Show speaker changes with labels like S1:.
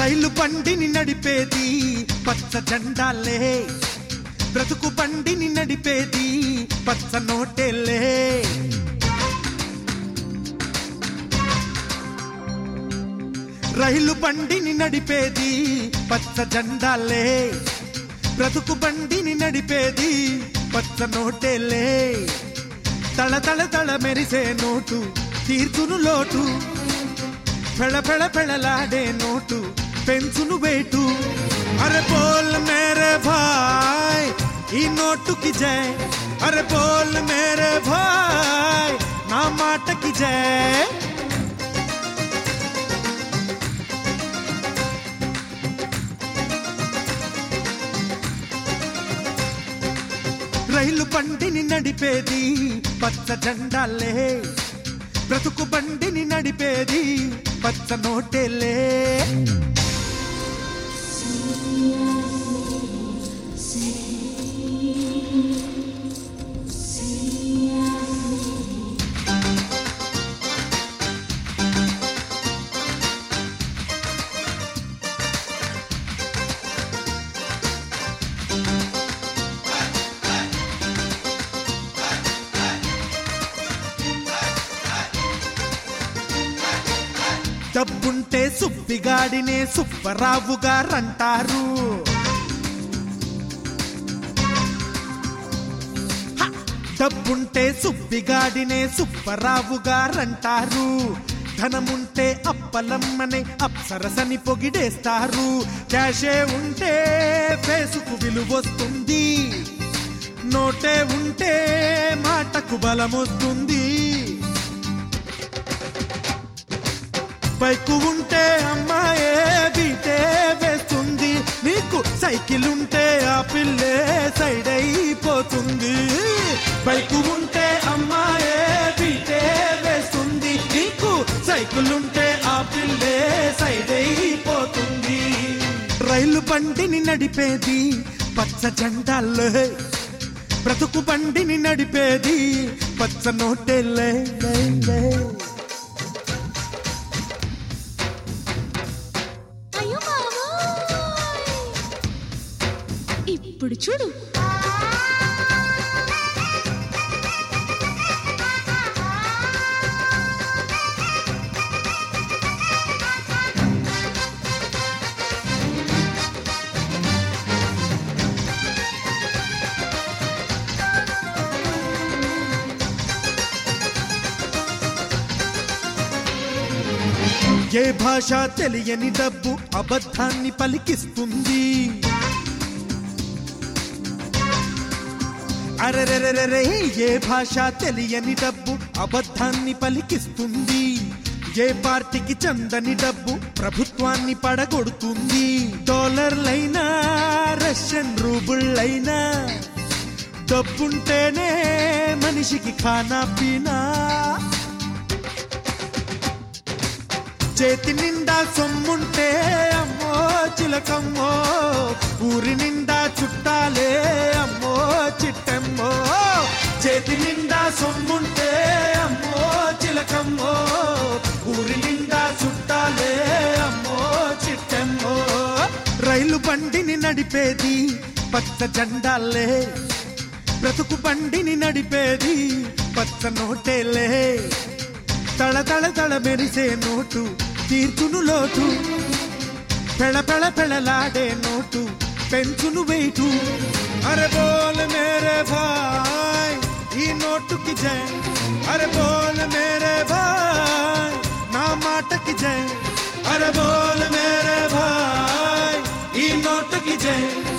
S1: రైలు బండిని నడిపేది పచ్చ జెండాలే బ్రతుకు బండిని నడిపేది పచ్చ నోటేలే రైలు బండిని నడిపేది పచ్చ జెండాలే బ్రతుకు బండిని నడిపేది పచ్చ నోటేలే తళ తళ తళ మెరిసే నోటు తీర్చును లోటు ఫెళ ఫెళ ఫెళలాడే నోటు పెంచును వేటు అరే బోల్ మేరే భాయ్ ఈ నోటుకి జై అరే బోల్ మేరే భాయ్ నా మాటకి జై రైలు బండిని నడిపేది పచ్చ జెండాలే బ్రతుకు బండిని నడిపేది పచ్చ నోటేలే డబ్బుంటే సుబ్బిగాడినే సుబ్బరావు గారంటారు హ! డబ్బుంటే సుబ్బిగాడినే సుబ్బరావు గారంటారు ధనముంటే అప్పలమ్మనే అప్సరసని పొగిడేస్తారు క్యాషే ఉంటే ఫేసుకు విలువొస్తుంది నోటే ఉంటే మాటకు బలమొస్తుంది బైకు ఉంటే అమ్మాయే బీటే వేస్తుంది నీకు సైకిల్ ఉంటే ఆ పిల్లే సైడ్ అయిపోతుంది బైకు ఉంటే అమ్మాయే బీటే వేస్తుంది నీకు సైకిల్ ఉంటే ఆ పిల్లే సైడ్ అయిపోతుంది రైలు బండిని నడిపేది పచ్చ జెండాల్లో బ్రతుకు బండిని నడిపేది పచ్చ నోటేలే లే, లే.
S2: అయ్యో బాబోయ్! ఇప్పుడు చూడు
S1: ఏ భాష తెలియని డబ్బు అబద్ధాన్ని పలికిస్తుంది అరెరెరెరెరే ఏ భాష తెలియని డబ్బు అబద్ధాన్ని పలికిస్తుంది ఏ పార్టీకి చందని డబ్బు ప్రభుత్వాన్ని పడగొడుతుంది డాలర్లైనా రష్యన్ రూబుళ్ళైనా డబ్బుంటేనే మనిషికి ఖానా పీనా చేతి నిండా సొమ్ముంటే అమ్మో చిలకమ్మో ఊరి నిండా చుట్టాలే అమ్మో చిట్టమ్మో చేతి నిండా సొమ్ముంటే అమ్మో చిలకమ్మో ఊరి నిండా చుట్టాలే అమ్మో చిట్టమ్మో రైలు బండిని నడిపేది పచ్చ జెండాలే బ్రతుకు బండిని నడిపేది పచ్చ నోటేలే తళ తళ తళ మెరిసే నోటు తీర్చును లోటు పెళ పెళ పెళలాడే నోటు పెంచును వెయిటు అరే బోల్ మేరే భాయ్ ఈ నోటుకి జై అరే బోల్ మేరే భాయ్ నా మాటకి జై అరే బోల్ మేరే భాయ్ ఈ నోటుకి జై